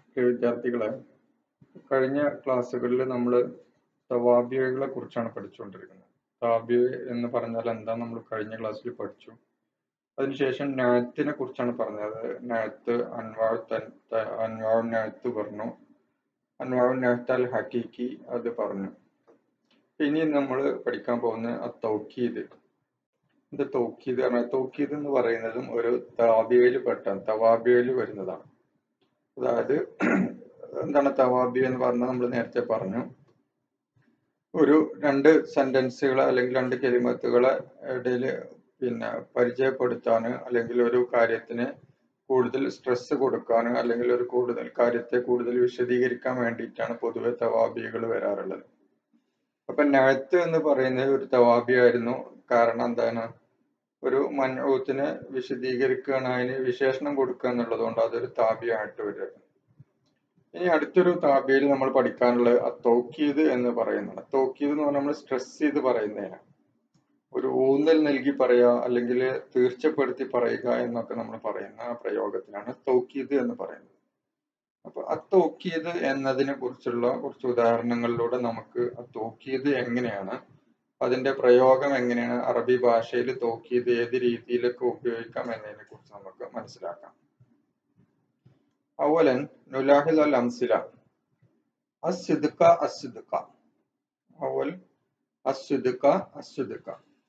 പ്രിയ വിദ്യാർത്ഥികളെ കഴിഞ്ഞ ക്ലാസ്സുകളിൽ നമ്മൾ തവാബിയകളെ കുറിച്ചാണ് പഠിച്ചുകൊണ്ടിരിക്കുന്നത് താബിയ എന്ന് പറഞ്ഞാൽ എന്താ നമ്മൾ കഴിഞ്ഞ ക്ലാസ്സിൽ പഠിച്ചു അതിനുശേഷം നാത്തിനെ കുറിച്ചാണ് പറഞ്ഞത് നാത്ത് അൻവാൾ അൻവാൾ നാത്ത് പറഞ്ഞു അൻവാൾ നാത്ത് അൽ ഹക്കീക്കി അത് പറഞ്ഞു ഇനി നമ്മൾ പഠിക്കാൻ പോകുന്ന ആ തൗക്കീദ് ഇത് തൗക്കീദ് പറഞ്ഞാൽ തൗക്കീദ് എന്ന് പറയുന്നതും ഒരു താബിയയിൽ പെട്ട തവാബിയയിൽ വരുന്നതാണ് അതായത് എന്താണ് തവാബി എന്ന് പറഞ്ഞാൽ നമ്മൾ നേരത്തെ പറഞ്ഞു ഒരു രണ്ട് സെന്റൻസുകളെ അല്ലെങ്കിൽ രണ്ട് കെലിമത്തുകളെ ഇടയിൽ പിന്നെ പരിചയപ്പെടുത്താൻ അല്ലെങ്കിൽ ഒരു കാര്യത്തിന് കൂടുതൽ സ്ട്രെസ് കൊടുക്കാൻ അല്ലെങ്കിൽ ഒരു കൂടുതൽ കാര്യത്തെ കൂടുതൽ വിശദീകരിക്കാൻ വേണ്ടിയിട്ടാണ് പൊതുവെ തവാബികൾ വരാറുള്ളത് അപ്പൊ നഴത്ത് എന്ന് പറയുന്നത് ഒരു തവാബിയായിരുന്നു കാരണം എന്താണ് ഒരു മൻഊത്തിനെ വിശദീകരിക്കുകയാണ് അതിന് വിശേഷണം കൊടുക്കുക എന്നുള്ളത് കൊണ്ട് അതൊരു താബിയായിട്ട് വരും ഇനി അടുത്തൊരു താബിയിൽ നമ്മൾ പഠിക്കാനുള്ളത് തൗക്കീദ് എന്ന് പറയുന്നത് തൗക്കീദ് എന്ന് പറഞ്ഞാൽ നമ്മൾ സ്ട്രെസ് ചെയ്ത് പറയുന്നതിനാണ് ഒരു ഊന്നൽ നൽകി പറയുക അല്ലെങ്കിൽ തീർച്ചപ്പെടുത്തി പറയുക എന്നൊക്കെ നമ്മൾ പറയുന്ന ആ പ്രയോഗത്തിനാണ് തൗക്കീദ് എന്ന് പറയുന്നത് അപ്പൊ അത്തൗക്കീദ് എന്നതിനെ കുറിച്ചുള്ള കുറച്ച് ഉദാഹരണങ്ങളിലൂടെ നമുക്ക് തൗക്കീദ് എങ്ങനെയാണ് അതിന്റെ പ്രയോഗം എങ്ങനെയാണ് അറബി ഭാഷയിൽ തൗക്കീദ് ഏത് രീതിയിലൊക്കെ ഉപയോഗിക്കാം എന്നതിനെ കുറിച്ച് നമുക്ക് മനസ്സിലാക്കാം അവലൻ നുലാഹിൽ അൽ അംസില അസിദ്ക അസിദ്ക അവൽ അസിദ്ക അസിദ്ക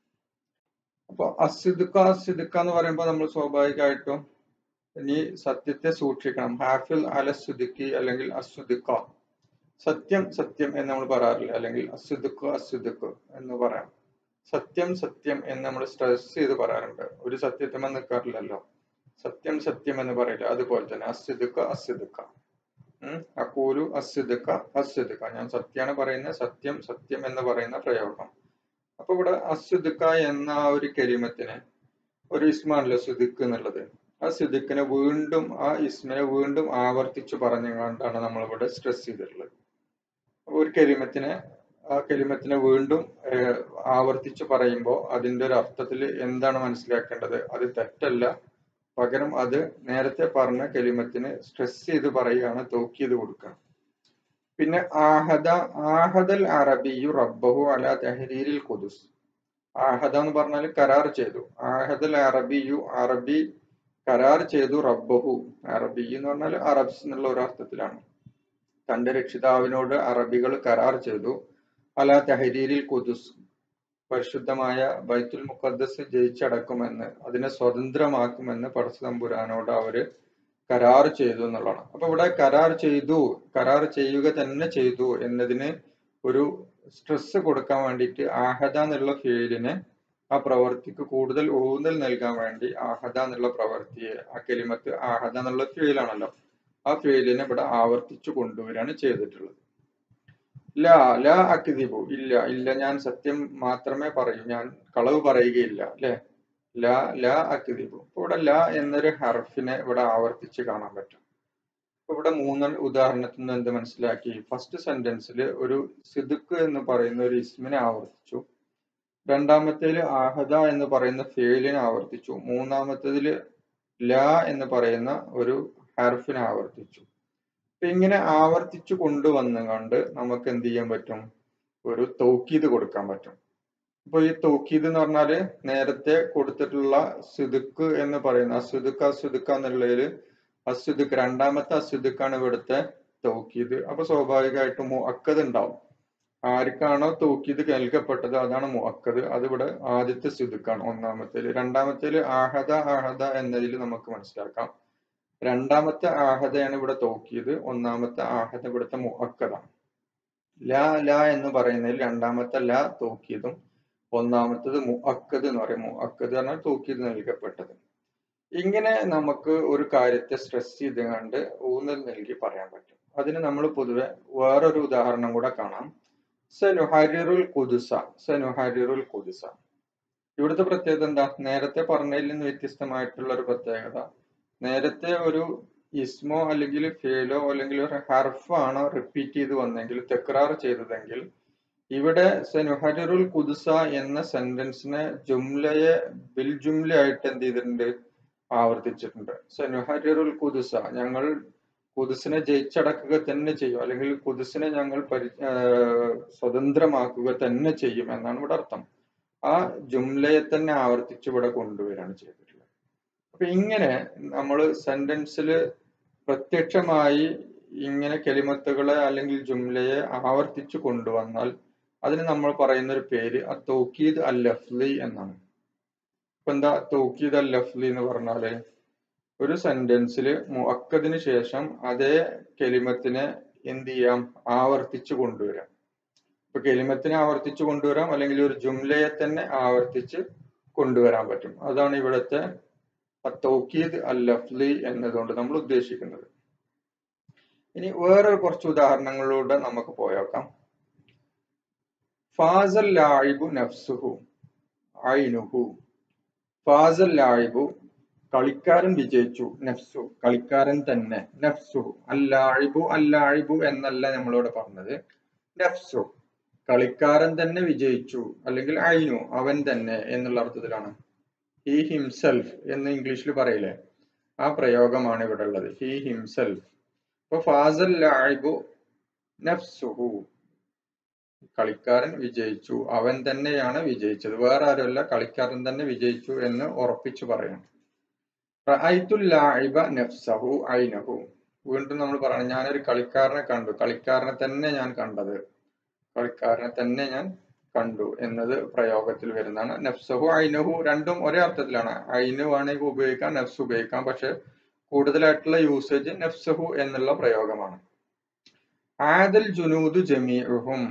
അപ്പൊ അസിദ്ക അസിദ്ക എന്ന് പറയുമ്പോൾ നമ്മൾ സ്വാഭാവികമായിട്ടും ഇനി സത്യത്തെ സൂക്ഷിക്കണം ഹാഫിൽ അല സുദിക്കി അല്ലെങ്കിൽ അസുദിക്ക സത്യം സത്യം എന്ന് നമ്മൾ പറയാറില്ല അല്ലെങ്കിൽ അസുദുക്ക് അസുദുക്ക് എന്ന് പറയാം സത്യം സത്യം എന്ന് നമ്മൾ സ്ട്രെസ് ചെയ്ത് പറയാറുണ്ട് ഒരു സത്യത്തിമ നിൽക്കാറില്ലല്ലോ സത്യം സത്യം എന്ന് പറയില്ല അതുപോലെ തന്നെ അസിദുക്ക അസിദുക്ക ഉം അക്കൂലു അസിദുക്ക അസിദുക്ക ഞാൻ സത്യമാണ് പറയുന്നത് സത്യം സത്യം എന്ന് പറയുന്ന പ്രയോഗം അപ്പൊ ഇവിടെ അസുദുക്ക എന്ന ആ ഒരു കരിമത്തിന് ഒരു ഇസ്മാനല്ലോ സുദിക്ക് എന്നുള്ളത് ആ സിദിക്കിനെ വീണ്ടും ആ ഇസ്മിനെ വീണ്ടും ആവർത്തിച്ചു പറഞ്ഞുകൊണ്ടാണ് നമ്മളിവിടെ സ്ട്രെസ് ചെയ്തിട്ടുള്ളത് അപ്പൊ ഒരു കരിമത്തിനെ ആ കരിമത്തിനെ വീണ്ടും ആവർത്തിച്ചു പറയുമ്പോൾ അതിന്റെ ഒരു അർത്ഥത്തിൽ എന്താണ് മനസ്സിലാക്കേണ്ടത് അത് തെറ്റല്ല പകരം അത് നേരത്തെ പറഞ്ഞ കലിമത്തിന് സ്ട്രെസ് ചെയ്ത് പറയുകയാണ് തോക്കിയത് കൊടുക്കുക പിന്നെ ആഹദ ആഹദൽ അറബിയു റബ്ബഹു അല തഹരീരിൽ ഖുദുസ് ആഹദ എന്ന് പറഞ്ഞാൽ കരാർ ചെയ്തു ആഹദൽ അറബിയു അറബി കരാർ ചെയ്തു റബ്ബഹു അറബി എന്ന് പറഞ്ഞാൽ അറബ്സ് എന്നുള്ള ഒരു അർത്ഥത്തിലാണ് തന്റെ രക്ഷിതാവിനോട് അറബികൾ കരാർ ചെയ്തു അല തഹരീരിൽ ഖുദുസ് പരിശുദ്ധമായ ബൈത്തുൽ മുഖദ്ദസ് ജയിച്ചടക്കുമെന്ന് അതിനെ സ്വതന്ത്രമാക്കുമെന്ന് പടച്ചതമ്പുരാനോട് അവര് കരാർ ചെയ്തു എന്നുള്ളതാണ് അപ്പൊ ഇവിടെ കരാർ ചെയ്തു കരാർ ചെയ്യുക തന്നെ ചെയ്തു എന്നതിന് ഒരു സ്ട്രെസ് കൊടുക്കാൻ വേണ്ടിയിട്ട് ആഹദ എന്നുള്ള ഫീലിനെ ആ പ്രവർത്തിക്ക് കൂടുതൽ ഊന്നൽ നൽകാൻ വേണ്ടി ആഹദ എന്നുള്ള പ്രവൃത്തിയെ ആ കെലിമത്ത് ആഹദ എന്നുള്ള ഫീലാണല്ലോ ആ ഫീലിനെ ഇവിടെ ആവർത്തിച്ചു കൊണ്ടുവരികയാണ് ചെയ്തിട്ടുള്ളത് ലാ ലാ അക്തിബു ഇല്ല ഇല്ല ഞാൻ സത്യം മാത്രമേ പറയൂ ഞാൻ കളവ് പറയുകയില്ല അല്ലെ ലാ ലാ അക്തിബു ഇവിടെ ലാ എന്നൊരു ഹർഫിനെ ഇവിടെ ആവർത്തിച്ച് കാണാൻ പറ്റും ഇവിടെ മൂന്ന് ഉദാഹരണത്തിൽ നിന്ന് എന്ത് മനസ്സിലാക്കി ഫസ്റ്റ് സെന്റൻസിൽ ഒരു സിദുക്ക് എന്ന് പറയുന്ന ഒരു ഇസ്മിനെ ആവർത്തിച്ചു രണ്ടാമത്തേല് ആഹദ എന്ന് പറയുന്ന ഫേലിനെ ആവർത്തിച്ചു മൂന്നാമത്തേതില് ലാ എന്ന് പറയുന്ന ഒരു ഹർഫിനെ ആവർത്തിച്ചു അപ്പൊ ഇങ്ങനെ ആവർത്തിച്ചു കൊണ്ടുവന്നുകൊണ്ട് നമുക്ക് എന്ത് ചെയ്യാൻ പറ്റും ഒരു തൗക്കീത് കൊടുക്കാൻ പറ്റും അപ്പൊ ഈ തൗക്കീത് എന്ന് പറഞ്ഞാല് നേരത്തെ കൊടുത്തിട്ടുള്ള സിദുക്ക് എന്ന് പറയുന്ന അസുദുക്ക് അസുദുക്ക എന്നുള്ളതിൽ അസുദുക്ക് രണ്ടാമത്തെ അസുദുക്കാണ് ഇവിടുത്തെ തൗക്കീത് അപ്പൊ സ്വാഭാവികമായിട്ടും മുഅക്കത് ഉണ്ടാവും ആർക്കാണോ തൂക്കിയത് നൽകപ്പെട്ടത് അതാണ് മുഅക്കത് അതിവിടെ ആദ്യത്തെ സിദുക്കാണ് ഒന്നാമത്തേല് രണ്ടാമത്തേല് ആഹദ ആഹദ എന്നതിൽ നമുക്ക് മനസ്സിലാക്കാം രണ്ടാമത്തെ ആഹദയാണ് ഇവിടെ തോക്കിയത് ഒന്നാമത്തെ ആഹദ ഇവിടുത്തെ മുഅക്കതാണ് ലാ ലാ എന്ന് പറയുന്നതിൽ രണ്ടാമത്തെ ലാ തോക്കിയതും ഒന്നാമത്തത് മുഅക്കത് എന്ന് പറയും മുഅക്കത് പറഞ്ഞാൽ തോക്കിയത് നൽകപ്പെട്ടത് ഇങ്ങനെ നമുക്ക് ഒരു കാര്യത്തെ സ്ട്രെസ് ചെയ്ത് കണ്ട് ഊന്നൽ നൽകി പറയാൻ പറ്റും അതിന് നമ്മൾ പൊതുവെ വേറൊരു ഉദാഹരണം കൂടെ കാണാം സനുഹരിറുൽ കുദുസ സനുഹരിറുൽ കുദുസ ഇവിടുത്തെ പ്രത്യേകത എന്താ നേരത്തെ പറഞ്ഞതിൽ നിന്ന് വ്യത്യസ്തമായിട്ടുള്ള ഒരു പ്രത്യേകത നേരത്തെ ഒരു ഇസ്മോ അല്ലെങ്കിൽ ഫേലോ അല്ലെങ്കിൽ ഒരു ഹർഫാണോ റിപ്പീറ്റ് ചെയ്ത് വന്നെങ്കിൽ തെക്രാർ ചെയ്തതെങ്കിൽ ഇവിടെ സനുഹരിറുൽ കുദുസ എന്ന സെന്റൻസിനെ ജുംലയെ ബിൽ ജുംല ആയിട്ട് എന്ത് ചെയ്തിട്ടുണ്ട് ആവർത്തിച്ചിട്ടുണ്ട് സനുഹരിറുൽ കുദുസ ഞങ്ങൾ കുതിസിനെ ജയിച്ചടക്കുക തന്നെ ചെയ്യും അല്ലെങ്കിൽ കുതിസിനെ ഞങ്ങൾ പരി ആഹ് സ്വതന്ത്രമാക്കുക തന്നെ ചെയ്യും എന്നാണ് ഇവിടെ അർത്ഥം ആ ജുംലയെ തന്നെ ആവർത്തിച്ച് ഇവിടെ കൊണ്ടുവരികയാണ് ചെയ്തിട്ടുള്ളത് അപ്പൊ ഇങ്ങനെ നമ്മൾ സെന്റൻസിൽ പ്രത്യക്ഷമായി ഇങ്ങനെ കെലിമത്തുകളെ അല്ലെങ്കിൽ ജുംലയെ ആവർത്തിച്ച് കൊണ്ടുവന്നാൽ അതിന് നമ്മൾ പറയുന്ന ഒരു പേര് തൗക്കീദ് അൽ ലഫ്ലി എന്നാണ് ഇപ്പൊ എന്താ തൗക്കീദ് അൽ ലഫ്ലി എന്ന് പറഞ്ഞാല് ഒരു സെന്റൻസിൽ മുഅക്കദിന് ശേഷം അതേ കെലിമത്തിനെ എന്ത് ചെയ്യാം ആവർത്തിച്ച് കൊണ്ടുവരാം ഇപ്പൊ കെലിമത്തിനെ ആവർത്തിച്ച് കൊണ്ടുവരാം അല്ലെങ്കിൽ ഒരു ജുംലയെ തന്നെ ആവർത്തിച്ച് കൊണ്ടുവരാൻ പറ്റും അതാണ് ഇവിടുത്തെ തൗക്കീദ് അൽ ലഫ്ലി എന്നതുകൊണ്ട് നമ്മൾ ഉദ്ദേശിക്കുന്നത് ഇനി വേറെ കുറച്ച് ഉദാഹരണങ്ങളിലൂടെ നമുക്ക് പോയേക്കാം ഫാസൽ ലായിബു നഫ്സുഹു ഐനുഹു ഫാസൽ ലായിബു കളിക്കാരൻ വിജയിച്ചു നഫ്സു കളിക്കാരൻ തന്നെ നഫ്സു അല്ലാഴിബു അല്ലാഴിബു എന്നല്ല നമ്മളിവിടെ പറഞ്ഞത് നഫ്സു കളിക്കാരൻ തന്നെ വിജയിച്ചു അല്ലെങ്കിൽ ഐനു അവൻ തന്നെ എന്നുള്ള അർത്ഥത്തിലാണ് ഹി ഹിംസെൽഫ് എന്ന് ഇംഗ്ലീഷിൽ പറയില്ലേ ആ പ്രയോഗമാണ് ഇവിടെ ഉള്ളത് ഹി ഹിംസെൽഫ് അപ്പൊ ഫാസൽ ലായിബു നഫ്സുഹു കളിക്കാരൻ വിജയിച്ചു അവൻ തന്നെയാണ് വിജയിച്ചത് വേറെ ആരുമല്ല കളിക്കാരൻ തന്നെ വിജയിച്ചു എന്ന് ഉറപ്പിച്ചു പറയാം റഅയ്തുൽ ലാഇബ നഫ്സഹു ഐനഹു വീണ്ടും നമ്മൾ പറയണം ഞാനൊരു കളിക്കാരനെ കണ്ടു കളിക്കാരനെ തന്നെ ഞാൻ കണ്ടത് കളിക്കാരനെ തന്നെ ഞാൻ കണ്ടു എന്നത് പ്രയോഗത്തിൽ വരുന്നതാണ് നഫ്സഹു ഐനഹു രണ്ടും ഒരേ അർത്ഥത്തിലാണ് ഐന് വേണമെങ്കിൽ ഉപയോഗിക്കാം നഫ്സ് ഉപയോഗിക്കാം പക്ഷെ കൂടുതലായിട്ടുള്ള യൂസേജ് നഫ്സഹു എന്നുള്ള പ്രയോഗമാണ് ആദൽ ജുനൂദു ജമീഉഹും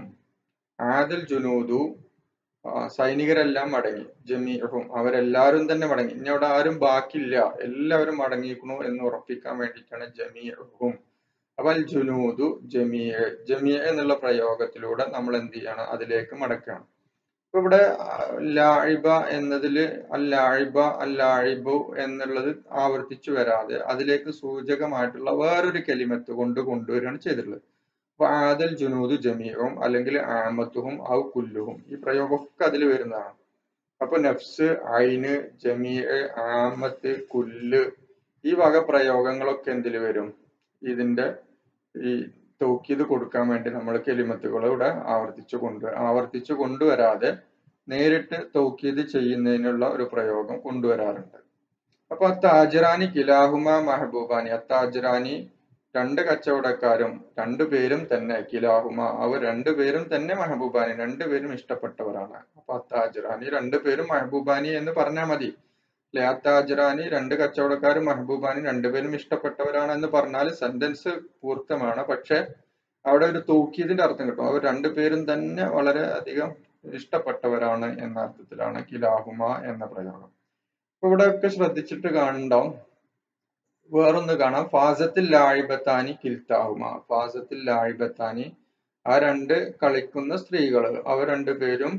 ആദൽ ജുനൂദു ആ, സൈനികരെല്ലാം മടങ്ങി ജമീഉഹും അവരെല്ലാവരും തന്നെ മടങ്ങി ഇനി അവിടെ ആരും ബാക്കിയില്ല എല്ലാവരും മടങ്ങിയിരിക്കണു എന്ന് ഉറപ്പിക്കാൻ വേണ്ടിയിട്ടാണ് ജമീഉഹും അപ്പൊ അൽ ജുനൂദു ജമീ ജമീ എന്നുള്ള പ്രയോഗത്തിലൂടെ നമ്മൾ എന്ത് ചെയ്യണം അതിലേക്ക് മടക്കുകയാണ് ഇപ്പൊ ഇവിടെ ആ, ലാഇബ എന്നതില് അല്ലാഇബ അല്ലാഇബു എന്നുള്ളത് ആവർത്തിച്ചു വരാതെ അതിലേക്ക് സൂചകമായിട്ടുള്ള വേറൊരു കെലിമത്ത് കൊണ്ട് കൊണ്ടുവരികയാണ് ചെയ്തിട്ടുള്ളത് അപ്പൊ ആദൽ ജുനൂദ് ജമീഉം അല്ലെങ്കിൽ ആമത്തുഹും ഔ കുല്ലുഹും ഈ പ്രയോഗമൊക്കെ അതിൽ വരുന്നതാണ് അപ്പൊ നഫ്സ് ഐന് ജമീ ആമത്ത് കുല്ല് ഈ വക പ്രയോഗങ്ങളൊക്കെ എന്തിൽ വരും ഇതിന്റെ ഈ തൗക്കീത് കൊടുക്കാൻ വേണ്ടി നമ്മൾ കെലിമത്തുകൾ ഇവിടെ ആവർത്തിച്ചു കൊണ്ട് ആവർത്തിച്ചു കൊണ്ടുവരാതെ നേരിട്ട് തൗക്കീത് ചെയ്യുന്നതിനുള്ള ഒരു പ്രയോഗം കൊണ്ടുവരാറുണ്ട് അപ്പൊ അത്താജിറാനി കിലാഹുമ മെഹബൂബാനി അത്താജിറാനി രണ്ട് കച്ചവടക്കാരും രണ്ടുപേരും തന്നെ കിലാഹുമ അവർ രണ്ടുപേരും തന്നെ മെഹബൂബാനി രണ്ടുപേരും ഇഷ്ടപ്പെട്ടവരാണ് അപ്പൊ അത്താജിറാനി രണ്ടുപേരും മെഹബൂബാനി എന്ന് പറഞ്ഞാൽ മതി അല്ലെ അത്താജിറാനി രണ്ട് കച്ചവടക്കാരും മെഹബൂബാനി രണ്ടുപേരും ഇഷ്ടപ്പെട്ടവരാണ് എന്ന് പറഞ്ഞാൽ സെന്റൻസ് പൂർത്തമാണ് പക്ഷെ അവിടെ ഒരു തൂക്കിയതിന്റെ അർത്ഥം കിട്ടും അവർ രണ്ടുപേരും തന്നെ വളരെ അധികം ഇഷ്ടപ്പെട്ടവരാണ് എന്ന അർത്ഥത്തിലാണ് കിലാഹുമ എന്ന പ്രയോഗം അപ്പൊ ഇവിടെ ഒക്കെ ശ്രദ്ധിച്ചിട്ട് കാണണ്ടാവും വേറൊന്ന് കാണാം ഫാസത്തിൽ ലാഴിബത്താനി കിൽത്താഹുമ ഫാസത്തിൽ ലാഴിബത്താനി ആ രണ്ട് കളിക്കുന്ന സ്ത്രീകൾ അവർ രണ്ടുപേരും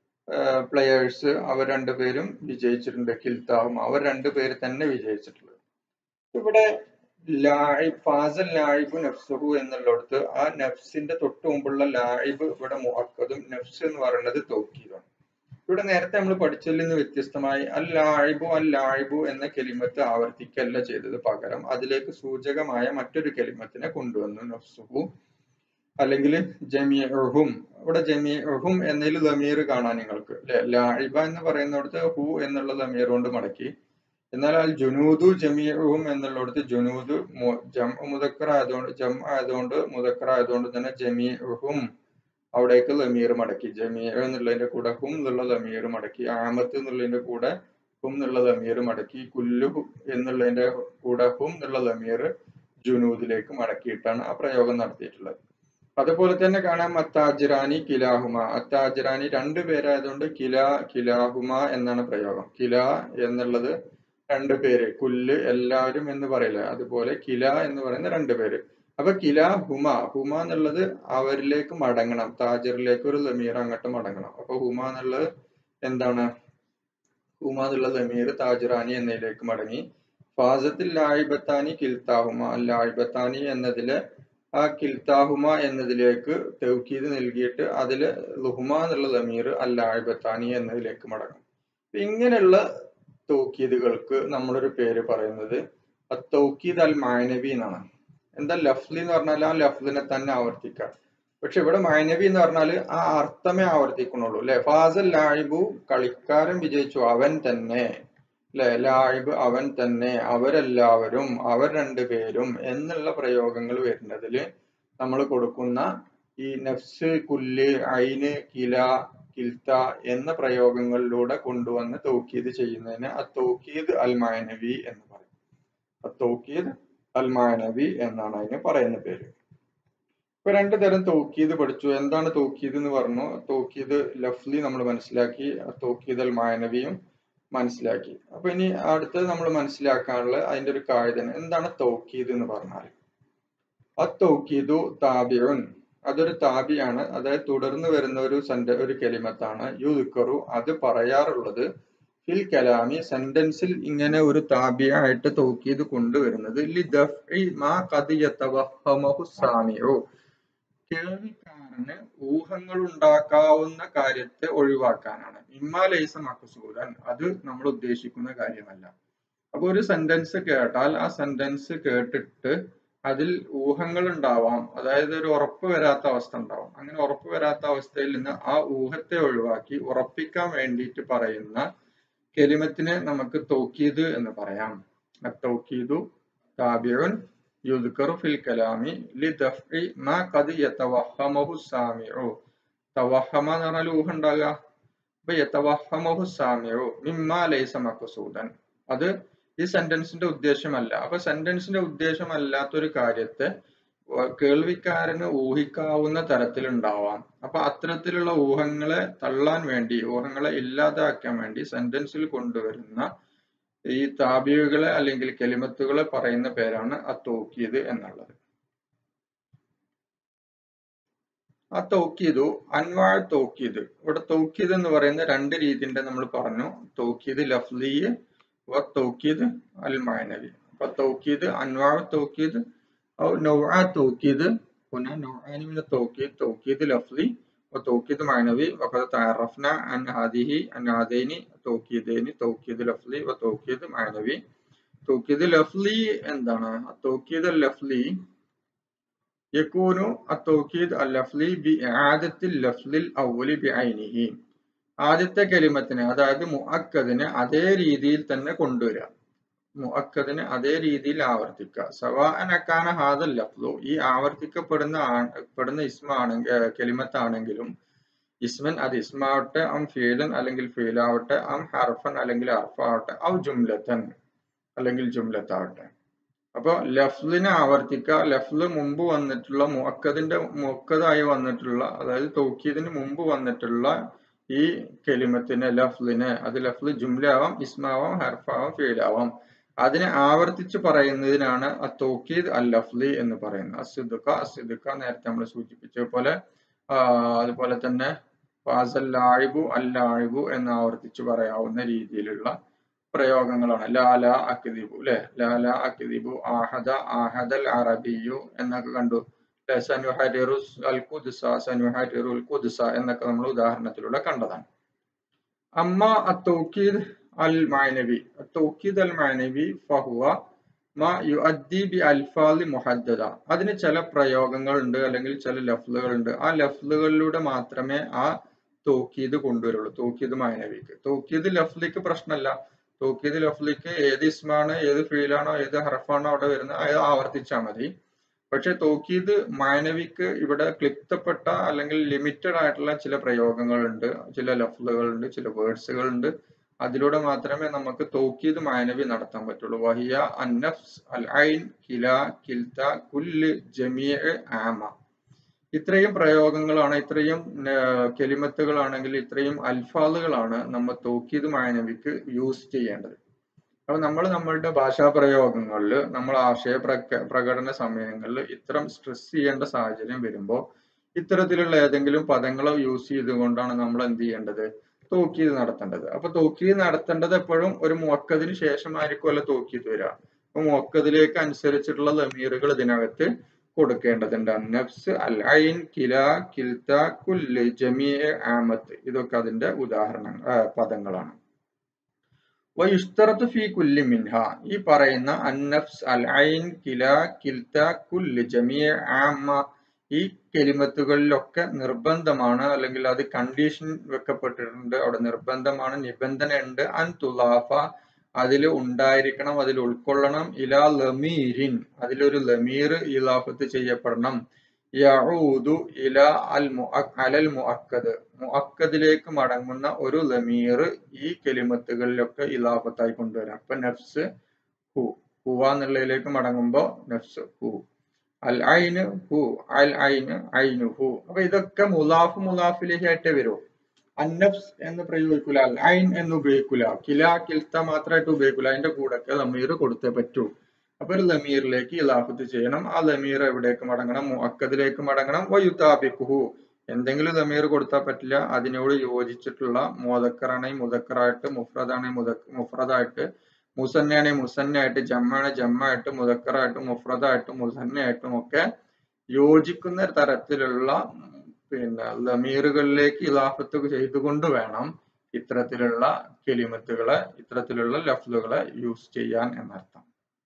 പ്ലെയേഴ്സ് അവർ രണ്ടുപേരും വിജയിച്ചിട്ടുണ്ട് കിൽത്താഹുമ അവർ രണ്ടുപേര് തന്നെ വിജയിച്ചിട്ടുള്ളത് ഇവിടെ ലായിബ് ഫാസൽ ലായിബ് നഫ്സുഹു എന്നുള്ളിടത്ത് ആ നഫ്സിന്റെ തൊട്ട് മുമ്പുള്ള ലായിബ് ഇവിടെ മുഅക്കതും നഫ്സ് എന്ന് പറയുന്നത് തോക്കീതാണ് ഇവിടെ നേരത്തെ നമ്മൾ പഠിച്ചതിൽ നിന്ന് വ്യത്യസ്തമായി അൽ ലായിബു അൽ ലായിബു എന്ന കെലിമത്ത് ആവർത്തിക്കല്ല ചെയ്തത് പകരം അതിലേക്ക് സൂചകമായ മറ്റൊരു കെലിമത്തിനെ കൊണ്ടുവന്നു നഫ്സുഹു അല്ലെങ്കിൽ ജമിയഹും ഇവിടെ ജമിയഹും എന്നതിൽ ലമീർ കാണാൻ നിങ്ങൾക്ക് അല്ലെ ലായിബ എന്ന് പറയുന്നിടത്ത് ഹു എന്നുള്ള ലമീർ കൊണ്ട് മടക്കി എന്നാൽ അൽ ജുനൂദു ജമിയഹും എന്നുള്ളിടത്ത് ജുനൂദ് ജം മുതക്കർ ആയതുകൊണ്ട് ജം ആയതുകൊണ്ട് മുതക്കർ ആയതുകൊണ്ട് തന്നെ ജമിയഹും അവിടേക്ക് ലമീർ മടക്കി ജമീ എന്നുള്ളതിന്റെ കൂടെ ഹും എന്നുള്ള ലമീർ മടക്കി ആമത്ത് എന്നുള്ളതിന്റെ കൂടെ ഹും എന്നുള്ള ലമീർ മടക്കി കുല്ലു എന്നുള്ളതിന്റെ കൂടെ ഹും എന്നുള്ള ലമീർ ജുനൂദിലേക്ക് മടക്കിയിട്ടാണ് ആ പ്രയോഗം നടത്തിയിട്ടുള്ളത് അതുപോലെ തന്നെ കാണാം അത്താജിറാനി കിലാഹുമ അത്താജിറാനി രണ്ടു പേരായതുകൊണ്ട് കില കിലാഹുമ എന്നാണ് പ്രയോഗം കില എന്നുള്ളത് രണ്ടു പേര് കുല്ല് എല്ലാവരും എന്ന് പറയില്ല അതുപോലെ കില എന്ന് പറയുന്ന രണ്ടു പേര് അപ്പൊ കില ഹുമ ഹുമ എന്നുള്ളത് അവരിലേക്ക് മടങ്ങണം താജറിലേക്ക് ഒരു ലമീർ അങ്ങോട്ട് മടങ്ങണം അപ്പൊ ഹുമ എന്നുള്ളത് എന്താണ് ഹുമ എന്നുള്ള ലമീർ താജിറാനി എന്നതിലേക്ക് മടങ്ങി ഫാസത്തിൽ ലായിബത്താനി കിൽത്താഹുമ ലായിബത്താനി എന്നതിലെ ആ കിൽത്താഹുമ എന്നതിലേക്ക് തൗക്കീത് നൽകിയിട്ട് അതില് ലുഹുമ എന്നുള്ള ലമീർ അല്ലായിബത്താനി എന്നതിലേക്ക് മടങ്ങും ഇങ്ങനെയുള്ള തൗക്കീദുകൾക്ക് നമ്മളൊരു പേര് പറയുന്നത് തൗക്കീദ് അൽ മാനവി എന്നാണ് എന്താ ലഫ്ലി എന്ന് പറഞ്ഞാൽ ആ ലഫ്ലിനെ തന്നെ ആവർത്തിക്കുക പക്ഷെ ഇവിടെ മൈനവി എന്ന് പറഞ്ഞാൽ ആ അർത്ഥമേ ആവർത്തിക്കണുള്ളൂ അല്ലെ ഫാസൽ ലായിബു കളിക്കാരൻ വിജയിച്ചു അവൻ തന്നെ അല്ലെ ലായിബ് അവൻ തന്നെ അവരെല്ലാവരും അവർ രണ്ടുപേരും എന്നുള്ള പ്രയോഗങ്ങൾ വരുന്നതിൽ നമ്മൾ കൊടുക്കുന്ന ഈ നഫ്സ് കുല്ല് ഐന് കില കിൽത്ത എന്ന പ്രയോഗങ്ങളിലൂടെ കൊണ്ടുവന്ന് തൗക്കീത് ചെയ്യുന്നതിന് ആ തൗക്കീദ് അൽ മാനവി എന്ന് പറയും ആ തൗക്കീദ് അൽ മാനവി എന്നാണ് അതിന് പറയുന്ന പേര് ഇപ്പൊ രണ്ടു തരം തൗക്കീദ് പഠിച്ചു എന്താണ് തൗക്കീദ് എന്ന് പറഞ്ഞു തൗക്കീദ് ലഫ്ലി നമ്മൾ മനസ്സിലാക്കി തൗക്കീദ് അൽ മാനവിയും മനസ്സിലാക്കി അപ്പൊ ഇനി അടുത്തത് നമ്മൾ മനസ്സിലാക്കാനുള്ള അതിന്റെ ഒരു കാഴ്ച എന്താണ് തൗക്കീദ് എന്ന് പറഞ്ഞാൽ ആ തൗക്കീദു താബിയുൻ അതൊരു താബിയാണ് അതായത് തുടർന്ന് വരുന്ന ഒരു സെന്റ ഒരു കെലിമത്താണ് യുദ്ക്കറു അത് പറയാറുള്ളത് ഫിൽ കലാമി സെന്റൻസിൽ ഇങ്ങനെ ഒരു താബിയായിട്ട് തൗക്കീദ് കൊണ്ടുവരുന്നത് ലി ദഫ്ഇ മാ ഖദ് യതവഹമഹു സാമിഉ കേൾവിക്കാരന് ഊഹങ്ങൾ ഉണ്ടാക്കാവുന്ന കാര്യത്തെ ഒഴിവാക്കാനാണ് ഇമ്മാ ലൈസ മഖസൂദൻ അത് നമ്മൾ ഉദ്ദേശിക്കുന്ന കാര്യമല്ല അപ്പൊ ഒരു സെന്റൻസ് കേട്ടാൽ ആ സെന്റൻസ് കേട്ടിട്ട് അതിൽ ഊഹങ്ങൾ ഉണ്ടാവാം അതായത് ഒരു ഉറപ്പ് വരാത്ത അവസ്ഥ ഉണ്ടാവും അങ്ങനെ ഉറപ്പ് വരാത്ത അവസ്ഥയിൽ നിന്ന് ആ ഊഹത്തെ ഒഴിവാക്കി ഉറപ്പിക്കാൻ വേണ്ടിയിട്ട് പറയുന്ന കെലിമത്തിനെ നമുക്ക് തൗക്കീദ് എന്ന് പറയാം തൗക്കീദു താബിഉൻ യുദ്കറു ഫിൽ കലാമി ലിദഫ്ഇ മാ ഖദ് യതവഹമഹു സാമിഉ തവഹമ എന്ന് പറഞ്ഞാൽ ഊഹം ഉണ്ടാകുക അപ്പൊ യതവഹമഹു സാമിഉ മിമ്മാ ലൈസ മഖസൂദൻ അത് ഈ സെന്റൻസിന്റെ ഉദ്ദേശമല്ല അപ്പൊ സെന്റൻസിന്റെ ഉദ്ദേശമല്ലാത്തൊരു കാര്യത്തെ കേൾവിക്കാരന് ഊഹിക്കാവുന്ന തരത്തിൽ ഉണ്ടാവാം അപ്പൊ അത്തരത്തിലുള്ള ഊഹങ്ങളെ തള്ളാൻ വേണ്ടി ഊഹങ്ങളെ ഇല്ലാതാക്കാൻ വേണ്ടി സെന്റൻസിൽ കൊണ്ടുവരുന്ന ഈ താബിയുകളെ അല്ലെങ്കിൽ കെലിമത്തുകളെ പറയുന്ന പേരാണ് അത്തൗക്കീദ് എന്നുള്ളത് ആ തൗക്കീദു അൻവാ തൗക്കീദ് ഇവിടെ തൗക്കീദ് എന്ന് പറയുന്ന രണ്ട് രീതിയുണ്ട് നമ്മൾ പറഞ്ഞു തൗക്കീദ് ലഫ്ലി വ തൗക്കീദ് അൽ മാനവി അപ്പൊ തൗക്കീദ് അൻവാ തൗക്കീദ് أو نوع توكيد هنا نوعان من التوكيد توكيد لفظي وتوكيد معنوي وقد تعرفنا عن هذه عن هذين توكيدين توكيد لفظي وتوكيد معنوي توكيد لفظي എന്താണ് توكيد اللفظي يكون التوكيد اللفظي بإعادة اللفظ الأول بعينه ആദ്യത്തെ കലിമത്തിനെ അതായത് മുഅക്കദിനെ അതേ രീതിയിൽ തന്നെ കൊണ്ടുവരിക മുഅക്കദിനെ അതേ രീതിയിൽ ആവർത്തിക്കുക സവാഅനക്കാന ഹാദൽ ലഫ്ലു ഈ ആവർത്തിക്കപ്പെടുന്ന പെടുന്ന ഇസ്മാണെങ്കിൽ കെലിമത്താണെങ്കിലും ഇസ്മൻ അത് ഇസ്മാവട്ടെ അം ഫീലൻ അല്ലെങ്കിൽ ഫീലാവട്ടെ അം ഹർഫൻ അല്ലെങ്കിൽ ഹർഫാവട്ടെ ഔ ജുംലത്തൻ അല്ലെങ്കിൽ ജുംലത്താവട്ടെ അപ്പൊ ലഫ്ലിനെ ആവർത്തിക്കുക ലഫ്ല് മുമ്പ് വന്നിട്ടുള്ള മുഅക്കദിന്റെ മുഅക്കദായി വന്നിട്ടുള്ള അതായത് തൗക്കീദിന് മുമ്പ് വന്നിട്ടുള്ള ഈ കെലിമത്തിന് ലഫ്ലിന് അത് ലഫ്ല് ജുംലാവാം ഇസ്മാവാം ഹർഫാവാം ഫീലാവാം അതിനെ ആവർത്തിച്ച് പറയുന്നതിനാണ് അത്തോക്കീദ് അൽ ലഫ്ലി എന്ന് പറയുന്നത് അസിദുക്ക അസിദുക്ക നേരത്തെ നമ്മൾ സൂചിപ്പിച്ച പോലെ അതുപോലെ തന്നെ ഫാസൽ ലാഴിബു അൽ ലാഴിബു എന്ന് ആവർത്തിച്ച് പറയാവുന്ന രീതിയിലുള്ള പ്രയോഗങ്ങളാണ് ലാല അക്ദിബു അല്ലെ ലാല അക്ദിബു ആഹദ ആഹദൽ അറബിയു എന്നൊക്കെ കണ്ടു സനുഹരിറു അൽ കുദ്സ സനുഹരിറു അൽ കുദ്സ എന്നൊക്കെ നമ്മൾ ഉദാഹരണത്തിലൂടെ കണ്ടതാണ് അമ്മ അത്തൗക്കീദ് അൽ മാനവി തൗക്കീദ് അൽ മാനവി ഫഹുവ മാ യുഅദ്ദി ബി അൽഫാലി മുഹദ്ദദ അതിന് ചില പ്രയോഗങ്ങൾ ഉണ്ട് അല്ലെങ്കിൽ ചില ലഫ്ലുകൾ ഉണ്ട് ആ ലഫ്ലുകളിലൂടെ മാത്രമേ ആ തൗക്കീദ് കൊണ്ടുവരുള്ളൂ തൗക്കീദ് മാനവിക്ക് തൗക്കീദ് ലഫ്ലിക്ക് പ്രശ്നമല്ല തൗക്കീദ് ലഫ്ലിക്ക് ഏത് ഇസ്മാണ് ഏത് ഫീലാണോ ഏത് ഹർഫാണോ അവിടെ വരുന്നത് അത് ആവർത്തിച്ചാൽ മതി പക്ഷെ തൗക്കീദ് മാനവിക്ക് ഇവിടെ ക്ലിപ്തപ്പെട്ട അല്ലെങ്കിൽ ലിമിറ്റഡ് ആയിട്ടുള്ള ചില പ്രയോഗങ്ങളുണ്ട് ചില ലഫ്ലുകളുണ്ട് ചില വേർഡ്സുകൾ ഉണ്ട് അതിലൂടെ മാത്രമേ നമുക്ക് തൗക്കീദ് മാനവി നടത്താൻ പറ്റുള്ളൂ വഹിയ അന്നഫ്സ് അൽ ഐൻ കില കിൽത്ത കുല്ല് ജമിയ ആമ ഇത്രയും പ്രയോഗങ്ങളാണ് ഇത്രയും കെലിമത്തുകളാണെങ്കിൽ ഇത്രയും അൽഫാദുകളാണ് നമ്മൾ തൗക്കീദ് മാനവിക്ക് യൂസ് ചെയ്യേണ്ടത് അപ്പൊ നമ്മൾ നമ്മളുടെ ഭാഷാ പ്രയോഗങ്ങളിൽ നമ്മൾ ആശയ പ്രകടന സമയങ്ങളിൽ ഇത്തരം സ്ട്രെസ് ചെയ്യേണ്ട സാഹചര്യം വരുമ്പോൾ ഇത്തരത്തിലുള്ള ഏതെങ്കിലും പദങ്ങളോ യൂസ് ചെയ്തുകൊണ്ടാണ് നമ്മൾ എന്ത് ചെയ്യേണ്ടത് തോക്കീത് നടത്തേണ്ടത് അപ്പൊ തോക്കീത് നടത്തേണ്ടത് എപ്പോഴും ഒരു മുവക്കതിന് ശേഷമായിരിക്കുമല്ലോ തോക്കീത് വരിക അപ്പൊ മുവക്കതിലേക്ക് അനുസരിച്ചിട്ടുള്ള ലമീറുകൾ ഇതിനകത്ത് കൊടുക്കേണ്ടതുണ്ട് നഫ്സ് അൽ ഐൻ കില കിൽത്ത കുല്ല് ജമീ ആമത്ത് ഇതൊക്കെ അതിന്റെ ഉദാഹരണങ്ങൾ പദങ്ങളാണ് വയുസ്തറത്തു ഫി കുല്ലി മിൻഹ ഈ പറയുന്ന അന്നഫ്സ് അൽ ഐൻ കില കിൽത്ത കുല്ല് ജമിയ ആമ ഈ കെലിമത്തുകളിലൊക്കെ നിർബന്ധമാണ് അല്ലെങ്കിൽ അത് കണ്ടീഷൻ വെക്കപ്പെട്ടിട്ടുണ്ട് അവിടെ നിർബന്ധമാണ് നിബന്ധന ഉണ്ട് അൻ തുലാഫ അതിൽ ഉണ്ടായിരിക്കണം അതിൽ ഉൾക്കൊള്ളണം ഇലാ ലമീരിൻ അതിലൊരു ലമീർ ഇലാഫത്ത് ചെയ്യപ്പെടണം യഊദു ഇല അൽ അലൽ മുഅക്കദ് മുഅക്കദിലേക്ക് മടങ്ങുന്ന ഒരു ലമീർ ഈ കെലിമത്തുകളിലൊക്കെ ഇലാഫത്തായി കൊണ്ടുവരാം അപ്പൊ നഫ്സ് ഹു ഹുവ എന്നുള്ളതിലേക്ക് മടങ്ങുമ്പോ നഫ്സ് ഹു അൽ ഐന് ഹു അൽ ഐന് ഐനു ഹു അപ്പൊ ഇതൊക്കെ മുലാഫ് മുലാഫിലേക്ക് ആയിട്ടേ വരൂ അന്നഫ്സ് എന്ന് പ്രയോഗിക്കൂല അൽ ഐൻ എന്ന് ഉപയോഗിക്കൂല കില കിൽത്ത മാത്രമായിട്ട് ഉപയോഗിക്കൂല അതിന്റെ കൂടെ ലമീർ കൊടുത്തേ പറ്റൂ അപ്പൊ ഒരു ലമീറിലേക്ക് ഇലാഫത്ത് ചെയ്യണം ആ ലമീർ എവിടേക്ക് മടങ്ങണം മുഅക്കദിലേക്ക് മടങ്ങണം വയുതാബിക്കുഹു എന്തെങ്കിലും ലമീർ കൊടുത്താൽ പറ്റില്ല അതിനോട് യോജിച്ചിട്ടുള്ള മുതക്കറാണെങ്കിൽ മുതക്കറായിട്ട് മുഫ്രദാണെങ്കിൽ മുത മുഫ്രദായിട്ട് മുസന്നയാണെങ്കിൽ മുസന്നയായിട്ട് ജമ്മാണ് ജമ്മായിട്ട് മുതക്കറായിട്ട് മുഫ്രദായിട്ടും മുസന്നയായിട്ടും ഒക്കെ യോജിക്കുന്ന തരത്തിലുള്ള പിന്നെ ലമീറുകളിലേക്ക് ഇലാഫത്ത് ചെയ്തുകൊണ്ട് വേണം ഇത്തരത്തിലുള്ള കെലിമത്തുകളെ ഇത്തരത്തിലുള്ള ലഫ്ലുകളെ യൂസ് ചെയ്യാൻ എന്നർത്ഥം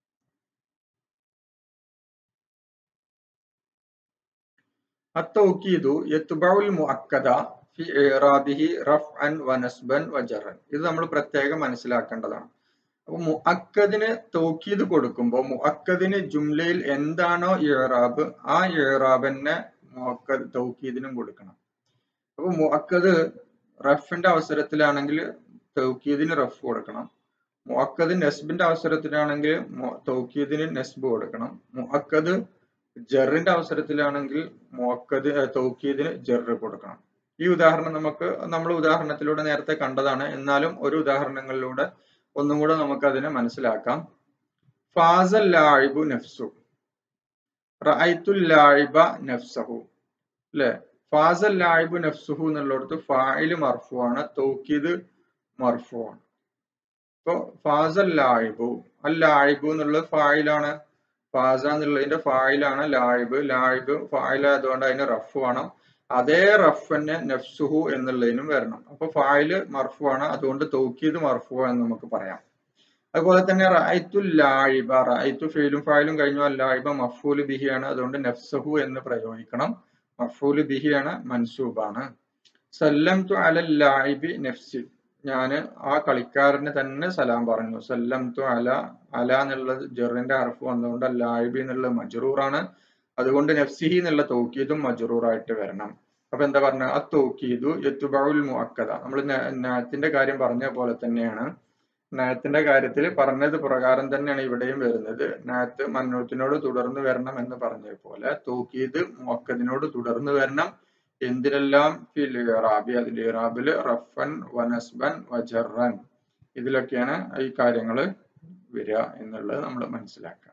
التوكيد يتبع المؤكد في إعرابه رفعا ونسبا وجرا ഇത് നമ്മൾ പ്രത്യേകം മനസ്സിലാക്കേണ്ടതാണ് അപ്പൊ മുഅക്കദിന് തൗക്കീദ് കൊടുക്കുമ്പോൾ മുഅക്കദിന് ജുംലയിൽ എന്താണോ ഇറാബ് ആ ഇറാബിനെ മുഅക്കദ് തൗക്കീദിനും കൊടുക്കണം അപ്പൊ മുഅക്കദ് റഫിന്റെ അവസരത്തിലാണെങ്കിൽ തൗക്കീദിന് റഫ് കൊടുക്കണം മുഅക്കദ് നെസ്ബിന്റെ അവസരത്തിലാണെങ്കിൽ തൗക്കീദിന് നെസ്ബ് കൊടുക്കണം മുഅക്കദ് ജറിന്റെ അവസരത്തിലാണെങ്കിൽ മുഅക്കദ് തൗക്കീദിന് ജറ് കൊടുക്കണം ഈ ഉദാഹരണം നമുക്ക് നമ്മൾ ഉദാഹരണത്തിലൂടെ നേരത്തെ കണ്ടതാണ് എന്നാലും ഒരു ഉദാഹരണങ്ങളിലൂടെ ഒന്നും കൂടെ നമുക്ക് അതിനെ മനസ്സിലാക്കാം ഫാസൽ ലായിബു നഫ്സു റഅയ്തുൽ ലായിബ നഫ്സഹു അല്ലെ ഫാസൽ ലായിബു നഫ്സുഹു എന്നുള്ളിടത്ത് ഫായില് മർഫു ആണ് തൗക്കീദ് മർഫു ആണ് ഇപ്പൊ ഫാസൽ ലായിബു അൽ ലായിബു എന്നുള്ളത് ഫായിലാണ് ഫാസ എന്നുള്ളതിന്റെ ഫായിലാണ് ലായിബ് ലായിബ് ഫായിലായതുകൊണ്ട് അതിന് റഫ് വേണം അതേ റഫ് തന്നെ നഫ്സുഹു എന്നുള്ളതിനും വരണം അപ്പൊ ഫായില് മർഫു ആണ് അതുകൊണ്ട് തൗക്കീദ് മർഫു എന്ന് നമുക്ക് പറയാം അതുപോലെ തന്നെ റഅയ്ത്തു ലായിബ റഅയ്ത്തു ഫെയിലും ഫായിലും കഴിഞ്ഞു ലായിബ മഫൂല് ബിഹിയാണ് അതുകൊണ്ട് നഫ്സഹു എന്ന് പ്രയോഗിക്കണം മഫൂല് ബിഹിയാണ് മൻസൂബാണ് സല്ലം തു അലൽ ലായിബി നഫ്സി ഞാന് ആ കളിക്കാരന് തന്നെ സലാം പറഞ്ഞു സല്ലം തു അല അല എന്നുള്ളത് ജെറിന്റെ ഹർഫ് വന്നുകൊണ്ട് ലായിബി എന്നുള്ളത് മജറൂറാണ് അതുകൊണ്ട് നഫ്സിഹി എന്നുള്ള തൗക്കീദും മജറൂറായിട്ട് വരണം അപ്പൊ എന്താ പറഞ്ഞ ആ തൗക്കീദു യത്തുബഉൽ മുഅക്കദ നമ്മൾ നാത്തിന്റെ കാര്യം പറഞ്ഞ പോലെ തന്നെയാണ് നാത്തിന്റെ കാര്യത്തിൽ പറഞ്ഞത് പ്രകാരം തന്നെയാണ് ഇവിടെയും വരുന്നത് നാത്ത് മന്നൂത്തിനോട് തുടർന്ന് വരണം എന്ന് പറഞ്ഞ പോലെ തൗക്കീദ് മുഅക്കദിനോട് തുടർന്ന് വരണം എന്തിനെല്ലാം ഫിൽ ഇറാബി അതിൽ ഇറാബില് റഫൻ വനസ്ബൻ വജറൻ ഇതിലൊക്കെയാണ് ഈ കാര്യങ്ങൾ വരിക എന്നുള്ളത് നമ്മൾ മനസ്സിലാക്കുക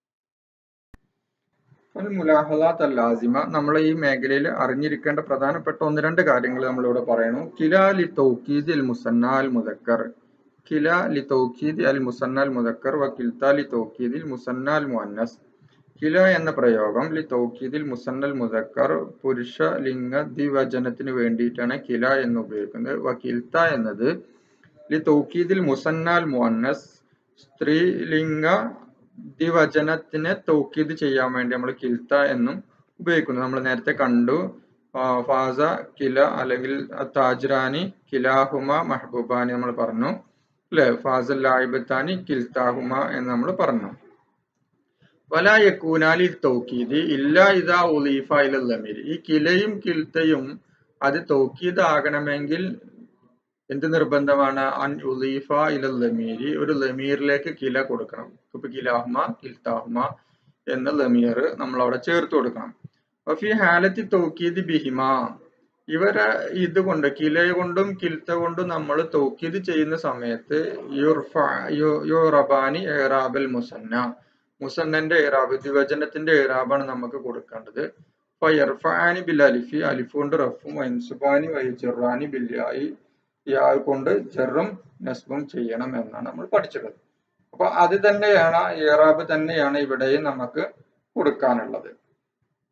മുലാഹലാത്ത് അല്ലാസിമ നമ്മൾ ഈ മേഖലയിൽ അറിഞ്ഞിരിക്കേണ്ട പ്രധാനപ്പെട്ട ഒന്ന് രണ്ട് കാര്യങ്ങൾ നമ്മളിവിടെ പറയണു കിലാ ലി തൗക്കീദ് അൽ മുസന്ന അൽ മുദക്കർ കില ലി തൗക്കീദ് അൽ മുസന്ന അൽ മുദക്കർ വ കിൽത്ത ലി തൗക്കീദ് മുസന്ന അൽ മുഅന്നസ് കില എന്ന പ്രയോഗം ലി തൗക്കീദിൽ മുസന്നൽ മുദക്കർ പുരുഷ ലിംഗ ദ്വിവചനത്തിന് വേണ്ടിയിട്ടാണ് കില എന്ന് ഉപയോഗിക്കുന്നത് വക്കിൽത്ത എന്നത് ലി തൗക്കീദിൽ മുസന്നാൽ മുഅന്നസ് സ്ത്രീലിംഗ ദ്വിവചനത്തിനെ തൗക്കീദ് ചെയ്യാൻ വേണ്ടി നമ്മൾ കിൽത്ത എന്നും ഉപയോഗിക്കുന്നു നമ്മൾ നേരത്തെ കണ്ടു ഫാസ കില അല്ലെങ്കിൽ താജ്റാനി കിലാഹുമ മെഹബൂബാനി നമ്മൾ പറഞ്ഞു അല്ലെ ഫാസൽ ലായിബത്താനി കിൽത്താഹുമ എന്ന് നമ്മൾ പറഞ്ഞു വലാ യക്കൂനാലി തൗക്കീദ് ഇല്ല ഇതാ ഉലീഫ ഇല ലമീർ ഈ കിലയും കിൽത്തയും അത് തൗക്കീദ് ആകണമെങ്കിൽ എന്ത് നിർബന്ധമാണ് അൻ ഉലീഫ ഇല ലമീരി ഒരു ലമീറിലേക്ക് കില കൊടുക്കണം ഇപ്പൊ കിലാഹ്മ കിൽത്താഹ്മ എന്ന ലമീർ നമ്മൾ അവിടെ ചേർത്ത് കൊടുക്കണം ഫി ഹാലത്തി തൗക്കീദ് ബിഹിമ ഇവരെ ഇത് കൊണ്ട് കില കൊണ്ടും കിൽത്ത കൊണ്ടും നമ്മൾ തൗക്കീദ് ചെയ്യുന്ന സമയത്ത് യുർഫ യുറബാനി എറാബൽ മുസന്ന മുസന്നന്റെ ഇറാബ് ദ്വിവചനത്തിന്റെ ഇറാബാണ് നമുക്ക് കൊടുക്കേണ്ടത് ഫയർഫാനി ബിൽ അലിഫി അലിഫ് കൊണ്ട് റഫും വൈൻസുബാനി വൈജറാനി ബില്ലായി യാ കൊണ്ട് ജറും നസ്ബും ചെയ്യണം എന്നാണ് നമ്മൾ പഠിച്ചത് അപ്പൊ അത് തന്നെയാണ് ഇറാബ് തന്നെയാണ് ഇവിടെയും നമുക്ക് കൊടുക്കാനുള്ളത്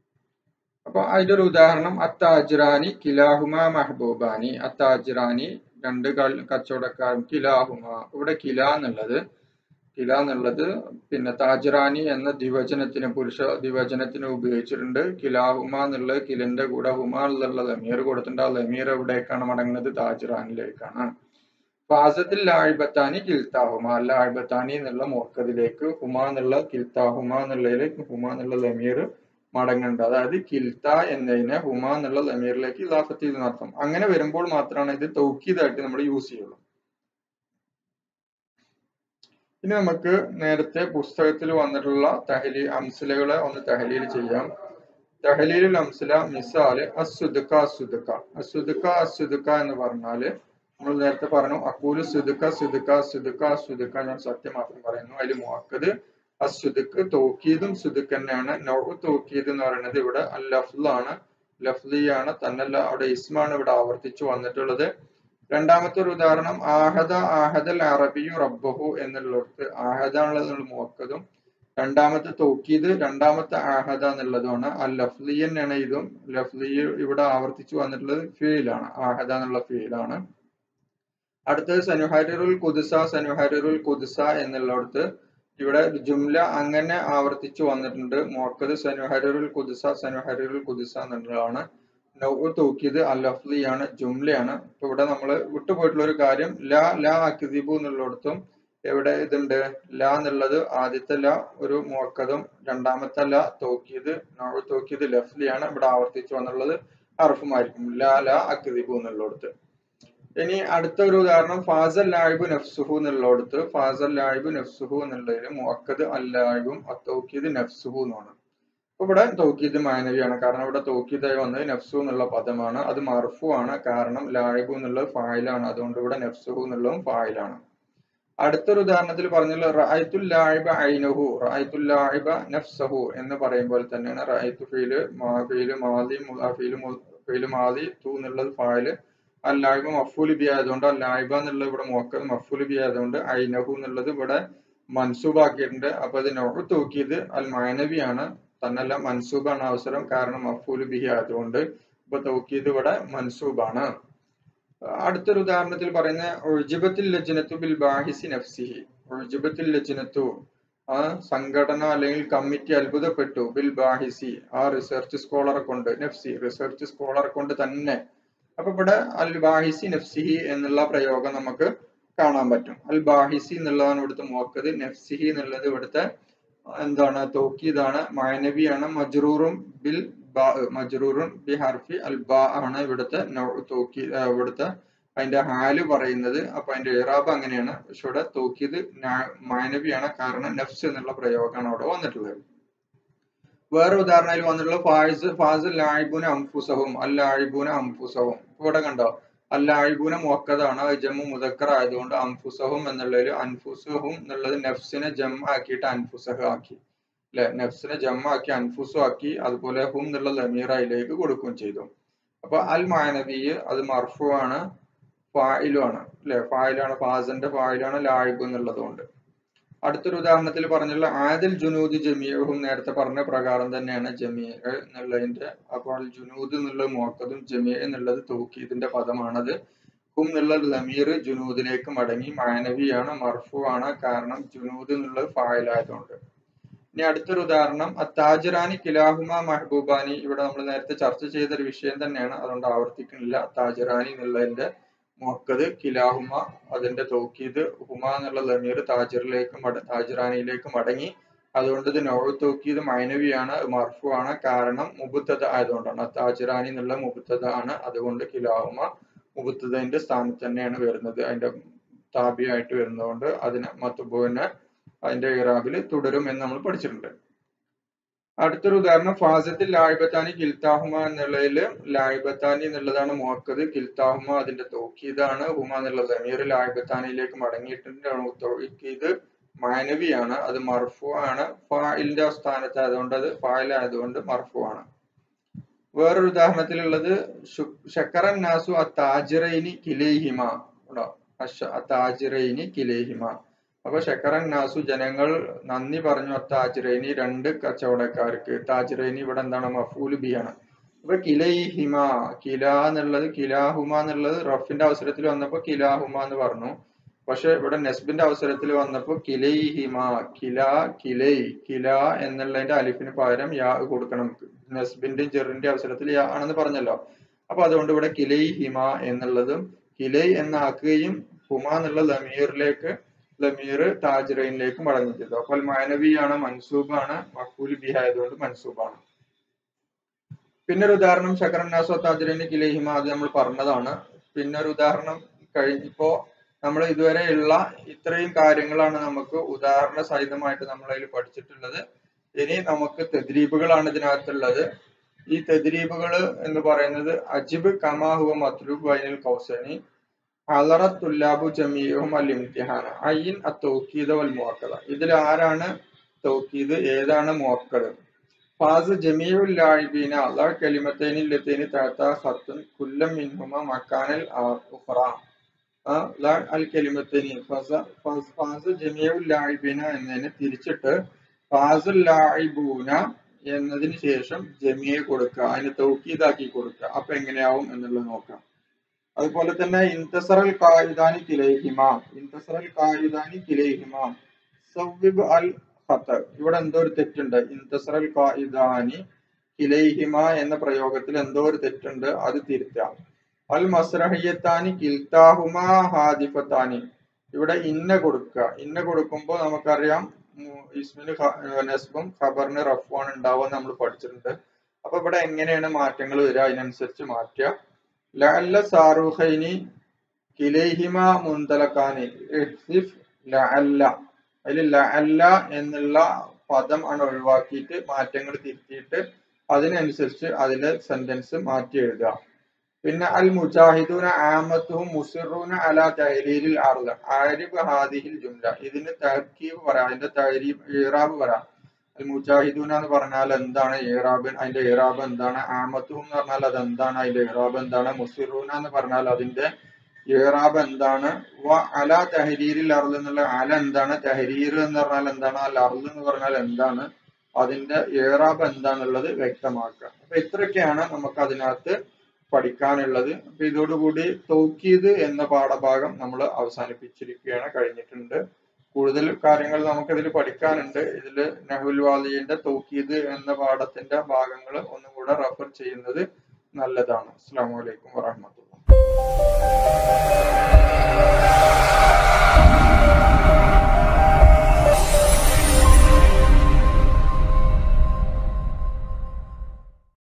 അപ്പൊ അതിന്റെ ഒരു ഉദാഹരണം അത്താജിറാനി കിലാഹുമ മെഹബൂബാനി അത്താജിറാനി രണ്ട് കൾ- കച്ചവടക്കാരും കിലാഹുമ ഇവിടെ കില എന്നുള്ളത് കില എന്നുള്ളത് പിന്നെ താജ്റാനി എന്ന ദ്വിവചനത്തിന് പുരുഷ ദ്വിവചനത്തിന് ഉപയോഗിച്ചിട്ടുണ്ട് കിലാഹുമ എന്നുള്ളത് കിലിന്റെ കൂടെ ഹുമ എന്നുള്ള ലമീർ കൊടുത്തിട്ടുണ്ട് ആ ലമീർ എവിടേക്കാണ് മടങ്ങുന്നത് താജ്റാനിലേക്കാണ് ഫാസത്തിൽ ലാഴിബത്താനി കിൽത്താഹുമ ലാഴിബത്താനി എന്നുള്ള മോക്കതിലേക്ക് ഹുമ എന്നുള്ള കിൽത്താഹുമ എന്നുള്ളതിലേക്ക് ഹുമ എന്നുള്ള ലമീർ മടങ്ങുന്നുണ്ട് അതായത് കിൽത്ത എന്നതിനെ ഹുമ എന്നുള്ള ലമീറിലേക്ക് ഇലാഫത്ത് ചെയ്ത് നടത്തും അങ്ങനെ വരുമ്പോൾ മാത്രമാണ് ഇത് തൗക്കീദായിട്ട് നമ്മൾ യൂസ് ചെയ്യുള്ളൂ ഇനി നമുക്ക് നേരത്തെ പുസ്തകത്തിൽ വന്നിട്ടുള്ള തഹലി അംസലകളെ ഒന്ന് തഹലീൽ ചെയ്യാം തഹലീലുൽ അംസല മിസാല് അസുദുക്ക അസുദുക്ക അസുദുക്ക അസുദുക്ക എന്ന് പറഞ്ഞാല് നമ്മൾ നേരത്തെ പറഞ്ഞു അക്കൂല് സുദുക്ക സുദുക്ക സുദുക്ക സുദുക്ക ഞാൻ സത്യം മാത്രം പറയുന്നു അതിൽ മുഹക്കത് അസുദുക്ക് തോക്കീദും സുദുക്ക് തന്നെയാണ് നൗ തോക്കീദ് എന്ന് പറയുന്നത് ഇവിടെ അൽ ലഫ്ലാണ് ലഫ്ലിയാണ് തന്നല്ല അവിടെ ഇസ്മാണ് ഇവിടെ ആവർത്തിച്ചു വന്നിട്ടുള്ളത് രണ്ടാമത്തെ ഒരു ഉദാഹരണം ആഹദ ആഹദൽ അറബിയു റബ്ബഹു എന്നുള്ളിടത്ത് ആഹദ എന്നുള്ളത് മുഹക്കതും രണ്ടാമത്തെ തോക്കീദ് രണ്ടാമത്തെ ആഹദ എന്നുള്ളതുമാണ് അൽ ലഫ്ലി തന്നെയാണ് ഇതും ലഫ്ലി ഇവിടെ ആവർത്തിച്ചു വന്നിട്ടുള്ളത് ഫീലാണ് ആഹദ എന്നുള്ള ഫീലാണ് അടുത്തത് സനുഹരിറുൽ കുദ്സ സനുഹരിറുൽ കുദ്സ എന്നുള്ളിടത്ത് ഇവിടെ ഒരു ജുംല അങ്ങനെ ആവർത്തിച്ചു വന്നിട്ടുണ്ട് മുഹക്കത് സനുഹരിറുൽ കുദ്സ സനുഹരിറുൽ കുദ്സ എന്നുള്ളതാണ് നൗ തൂക്കിയത് അൽ ലഫ്ലിയാണ് ജുംലയാണ് ഇപ്പൊ ഇവിടെ നമ്മൾ വിട്ടുപോയിട്ടുള്ള ഒരു കാര്യം ലാ ലാ അക്ദിബു എന്നുള്ളിടത്തും എവിടെ ഇതുണ്ട് ല എന്നുള്ളത് ആദ്യത്തെ ല ഒരു മുഹക്കതും രണ്ടാമത്തെ ല തോക്കിയത് നൗ തോക്കിയത് ലഫ്ലിയാണ് ഇവിടെ ആവർത്തിച്ചു വന്നുള്ളത് അർഫുമായിരിക്കും ലാ ലാ അക്ദിബു എന്നുള്ളിടത്ത് ഇനി അടുത്ത ഒരു ഉദാഹരണം ഫാസൽ ലായിബു നഫ്സുഹു എന്നുള്ളിടത്ത് ഫാസൽ ലായിബു നഫ്സുഹു എന്നുള്ളതിൽ മുഅക്കദ് അല്ലായിബും അത്തൗക്കീദ് നഫ്സുഹു എന്നാണ് അപ്പൊ ഇവിടെ തൗക്കീദ് മാനവിയാണ് കാരണം ഇവിടെ തൗക്കീദായി വന്നത് നഫ്സു എന്നുള്ള പദമാണ് അത് മർഫു ആണ് കാരണം ലായിബു എന്നുള്ളത് ഫായിലാണ് അതുകൊണ്ട് ഇവിടെ നഫ്സുഹു എന്നുള്ളതും ഫായിലാണ് അടുത്തൊരു ഉദാഹരണത്തിൽ പറഞ്ഞുള്ള റഅയ്ത്തുൽ ലായിബ ഐനുഹു റഅയ്ത്തുൽ ലായിബ നഫ്സഹു എന്ന് പറയുമ്പോൾ തന്നെയാണ് റഅയ്ത്തു ഫീല് മാ ഫീല് മാലി മുലാ ഫീല് മു- ഫീല് മാലി തു എന്നുള്ളത് ഫായില് അല്ലായ്മ മഫൂൽ ബി ആയതുകൊണ്ട് അല്ലായ്മ എന്നുള്ളത് ഇവിടെ മുഹക്കത് മഫൂൽ ബി ആയതുകൊണ്ട് ഐനഹു എന്നുള്ളത് ഇവിടെ മൻസൂബാക്കിയിട്ടുണ്ട് അപ്പൊ അത് നൊഹു തൂക്കിയത് അൽ മാനവിയാണ് തന്നല്ല മൻസൂബാണ് അവസരം കാരണം മഫൂൽ ബി ആയതുകൊണ്ട് ഇപ്പൊ തൗക്കീത് ഇവിടെ മൻസൂബാണ് അടുത്തൊരു ഉദാഹരണത്തിൽ പറയുന്ന ഒഴിജിബത്തിൽ ലജ്നത്തു ബിൽ ബാഹിസി നഫ്സിഹി ഒഴിജിബത്തിൽ ലജ്നത്തു ആ സംഘടന അല്ലെങ്കിൽ കമ്മിറ്റി അത്ഭുതപ്പെട്ടു ബിൽ ബാഹിസി ആ റിസർച്ച് സ്കോളറെ കൊണ്ട് നഫ്സി റിസർച്ച് സ്കോളറെ കൊണ്ട് തന്നെ അപ്പൊ ഇവിടെ അൽ ബാഹിസി നഫ്സിഹി എന്നുള്ള പ്രയോഗം നമുക്ക് കാണാൻ പറ്റും അൽ ബാഹിസി എന്നുള്ളതാണ് ഇവിടുത്തെ മുഹക്കത് നഫ്സിഹി എന്നുള്ളത് ഇവിടുത്തെ എന്താണ് തോക്കീതാണ് മാനവിയാണ് മജ്റൂറും ബിൽ ബാ മജ്റൂറും ബി ഹർഫി അൽ ബാ ആണ് ഇവിടുത്തെ നൗ- തോക്കി ആ, ഇവിടുത്തെ അതിന്റെ ഹാല് പറയുന്നത് അപ്പൊ അതിന്റെ ഇറാബ് അങ്ങനെയാണ് പക്ഷെ ഇവിടെ തോക്കിയത് മാനവിയാണ് കാരണം നഫ്സ് എന്നുള്ള പ്രയോഗമാണ് അവിടെ വന്നിട്ടുള്ളത് വേറെ ഉദാഹരണത്തിൽ വന്നിട്ടുള്ള ഫായിസ് ഫാസ് ലായിബുന അംഫുസഹും അല്ലായിബുന അംഫുസഹും ഇവിടെ കണ്ടോ അല്ലായിബുന മുഹക്കതാണ് അത് ജമ്മു മുദക്കർ ആയതുകൊണ്ട് അംഫുസഹും എന്നുള്ളതിൽ അൻഫുസഹും എന്നുള്ളത് നഫ്സിനെ ജം ആക്കിയിട്ട് അൻഫുസഹ് ആക്കി അല്ലെ നഫ്സിനെ ജം ആക്കി അൻഫുസു ആക്കി അതുപോലെ ഹും എന്നുള്ള ലമീർ അതിലേക്ക് കൊടുക്കുകയും ചെയ്തു അപ്പൊ അൽ മാനവി അത് മർഫു ആണ് ഫായിലും ആണ് അല്ലെ ഫായിലാണ് ഫാസിന്റെ ഫായിലാണ് ലായിബ് എന്നുള്ളതുകൊണ്ട് അടുത്തൊരു ഉദാഹരണത്തിൽ പറഞ്ഞുള്ള ആദിൽ ജുനൂദ് ജമീഹും നേരത്തെ പറഞ്ഞ പ്രകാരം തന്നെയാണ് ജമീ എന്നുള്ളതിന്റെ അപ്പോൾ ജുനൂദ് എന്നുള്ളത് മുഹക്കതും ജമീ എന്നുള്ളത് തൗക്കീദിന്റെ പദമാണത് ഹും എന്നുള്ള ലമീർ ജുനൂദിലേക്ക് മടങ്ങി മാനവിയാണ് മർഫു ആണ് കാരണം ജുനൂദ് എന്നുള്ളത് ഫായിലായതുകൊണ്ട് ഇനി അടുത്തൊരു ഉദാഹരണം അത്താജിറാനി കിലാഹുമ മെഹബൂബാനി ഇവിടെ നമ്മൾ നേരത്തെ ചർച്ച ചെയ്ത ഒരു വിഷയം തന്നെയാണ് അതുകൊണ്ട് ആവർത്തിക്കുന്നില്ല താജിറാനി എന്നുള്ളതിന്റെ മുഹക്കത് കിലാഹുമ അതിന്റെ തൗക്കീദ് ഹുമ എന്നുള്ള ലമീർ താജിറിലേക്ക് മട താജിറാനിയിലേക്ക് മടങ്ങി അതുകൊണ്ട് ഇത് നൗ തൗക്കീദ് മൈനവിയാണ് മർഫു ആണ് കാരണം മുബുത്തത ആയതുകൊണ്ടാണ് താജിറാനി എന്നുള്ള മുബുത്തത ആണ് അതുകൊണ്ട് കിലാഹുമ മുബുത്തതിന്റെ സ്ഥാനത്ത് തന്നെയാണ് വരുന്നത് അതിന്റെ താബിയായിട്ട് വരുന്നതുകൊണ്ട് അതിന് മത്തുബുവിനെ അതിന്റെ ഇറാബിൽ തുടരും എന്ന് നമ്മൾ പഠിച്ചിട്ടുണ്ട് അടുത്തൊരു ഉദാഹരണം ഫാസത്തിൽ ലായിബത്താനി കിൽത്താഹുമ എന്നുള്ളതിൽ ലായിബത്താനി എന്നുള്ളതാണ് മുഹക്കത് കിൽത്താഹുമ അതിന്റെ തോക്കീതാണ് ഹുമ എന്നുള്ള ലമീർ ലായിബത്താനിയിലേക്ക് മടങ്ങിയിട്ടുണ്ട് തോക്കീത് മാനവിയാണ് അത് മർഫു ആണ് ഫായിലിന്റെ സ്ഥാനത്ത് ആയതുകൊണ്ട് അത് ഫായിൽ ആയതുകൊണ്ട് മർഫു ആണ് വേറൊരു ഉദാഹരണത്തിലുള്ളത് ശു- ശക്കറൻ നാസു അത്താജിറൈനി കിലേഹിമ ഉണ്ടോ അശ- അത്താജിറൈനി കിലേഹിമ അപ്പൊ ഷക്കറൻ നാസു ജനങ്ങൾ നന്ദി പറഞ്ഞു അത്താജിറൈനി രണ്ട് കച്ചവടക്കാർക്ക് താജിറൈനി ഇവിടെ എന്താണ് മഫൂൽ ബി ആണ് അപ്പൊ കിലൈഹിമ കില എന്നുള്ളത് കിലാഹുമ എന്നുള്ളത് റഫിന്റെ അവസരത്തിൽ വന്നപ്പോ കിലാഹുമ എന്ന് പറഞ്ഞു പക്ഷെ ഇവിടെ നെസ്ബിന്റെ അവസരത്തിൽ വന്നപ്പോ കിലൈഹിമ കില കിലൈ കില എന്നുള്ളതിന്റെ അലിഫിന് പകരം യാ കൊടുക്കണം നെസ്ബിന്റെയും ജെറിന്റെ അവസരത്തിൽ യാ ആണെന്ന് പറഞ്ഞല്ലോ അപ്പൊ അതുകൊണ്ട് ഇവിടെ കിലൈ ഹിമ എന്നുള്ളതും കിലൈ എന്നാക്കുകയും ഹുമ എന്നുള്ള ലമീറിലേക്ക് ലമീർ താജ്റൈനിലേക്ക് മടങ്ങി ചെയ്തു അപ്പോൾ മാനവിയാണ് മൻസൂബാണ് മക്കൂൽ ബി ആയതുകൊണ്ട് മൻസൂബാണ് പിന്നെ ഒരു ഉദാഹരണം ശക്കരന്നാസോ താജ്റൈന് കിലൈഹിമ അത് നമ്മൾ പറഞ്ഞതാണ് പിന്നെ ഒരു ഉദാഹരണം കഴിഞ്ഞിപ്പോ നമ്മൾ ഇതുവരെ ഉള്ള ഇത്രയും കാര്യങ്ങളാണ് നമുക്ക് ഉദാഹരണ സഹിതമായിട്ട് നമ്മൾ അതിൽ പഠിച്ചിട്ടുള്ളത് ഇനി നമുക്ക് തെദ്രീബുകളാണ് ഇതിനകത്തുള്ളത് ഈ തെദ്രീബുകൾ എന്ന് പറയുന്നത് അജിബ് കമാഹുവ മത്ലൂബ് വൈനൽ കൗസനി അലറ തുല്ലാബു ജമീഹും അൽ ഇംതിഹാന അയ്യിൻ അത്തൗക്കീദ് വൽ മുഅക്കദ ഇതിൽ ആരാണ് തൗക്കീദ് ഏതാണ് മുഅക്കദ് ഫാസ് ജമീഉൽ ലാഇബീന അല്ലാ കലിമത്തൈനി ലത്തൈനി തഅത ഖത്തുൻ കുല്ലം മിൻഹുമ മക്കാനൽ ഉഖറ ലാ അൽ കലിമത്തൈനി ഫസ ഫാസ് ജമീഉൽ ലാഇബീന എന്നതിനെ തിരിച്ചിട്ട് ഫാസുൽ ലാഇബൂന എന്നതിന് ശേഷം ജമിയെ കൊടുക്കുക അതിന് തൗക്കീദാക്കി കൊടുക്കുക അപ്പൊ എങ്ങനെയാവും എന്നുള്ളത് നോക്കാം അതുപോലെ തന്നെ ഇൻതസറൽ കായിദാനി കിലൈഹിമ ഇൻതസറൽ കായിദാനി കിലൈഹിമ സവ്വിബ് അൽ ഖത്ത ഇവിടെ എന്തോ ഒരു തെറ്റുണ്ട് ഇൻതസറൽ കായിദാനി കിലൈഹിമ എന്ന പ്രയോഗത്തിൽ എന്തോ ഒരു തെറ്റുണ്ട് അത് തിരുത്താം അൽ മസ്രഹിയത്താനി കിൽത്താഹുമ ഹാദിഫത്താനി ഇവിടെ ഇന്ന കൊടുക്കുക ഇന്ന കൊടുക്കുമ്പോൾ നമുക്കറിയാം ഇസ്മിന് നെസ്ബും ഖബറിന് റഫുമാണ് ഉണ്ടാവുക നമ്മൾ പഠിച്ചിട്ടുണ്ട് അപ്പൊ ഇവിടെ എങ്ങനെയാണ് മാറ്റങ്ങൾ വരിക അതിനനുസരിച്ച് മാറ്റുക ലഅല്ല സാറൂഖൈനി കിലൈഹിമ മുന്തലക്കാനി ഇഹ്സിഫ് ലഅല്ല അതിൽ ലഅല്ല എന്നുള്ള പദം ആണ് ഒഴിവാക്കിയിട്ട് മാറ്റങ്ങൾ തിരുത്തിയിട്ട് അതിനനുസരിച്ച് അതിലെ സെന്റൻസ് മാറ്റി എഴുതുക പിന്നെ അൽ മുജാഹിദൂന ആമത്തുഹും മുസിറൂന അല തഹരീരിൽ അർദ് ആരിബ് ഹാദിഹിൽ ജുംല ഇതിന് തർക്കീബ് പറയാം അതിന്റെ തഹരീബ് ഇറാബ് പറയാം അൽ മുജാഹിദൂന എന്ന് പറഞ്ഞാൽ എന്താണ് ഇറാബ് അതിന്റെ ഇറാബ് എന്താണ് ആമത്തുഹും എന്ന് പറഞ്ഞാൽ അത് എന്താണ് അതിന്റെ ഇറാബ് എന്താണ് മുസിറൂന എന്ന് പറഞ്ഞാൽ അതിന്റെ ഇറാബ് എന്താണ് വ അല തഹരീരിൽ അർദ് എന്നുള്ള അല എന്താണ് തഹരീർ എന്ന് പറഞ്ഞാൽ എന്താണ് അൽ അർദ് എന്ന് പറഞ്ഞാൽ എന്താണ് അതിന്റെ ഇറാബ് എന്താണുള്ളത് വ്യക്തമാക്കുക അപ്പൊ ഇത്രയൊക്കെയാണ് നമുക്ക് അതിനകത്ത് പഠിക്കാനുള്ളത് അപ്പൊ ഇതോടുകൂടി തൗക്കീദ് എന്ന പാഠഭാഗം നമ്മൾ അവസാനിപ്പിച്ചിരിക്കുകയാണ് കഴിഞ്ഞിട്ടുണ്ട് കൂടുതൽ കാര്യങ്ങൾ നമുക്കിതിൽ പഠിക്കാനുണ്ട് ഇതിൽ നഹുൽ വാലിയുടെ തൗക്കീദ് എന്ന പാഠത്തിന്റെ ഭാഗങ്ങൾ ഒന്നും കൂടെ റെഫർ ചെയ്യുന്നത് നല്ലതാണ് അസ്സാം വലൈക്കും വാഹമത്തുള്ള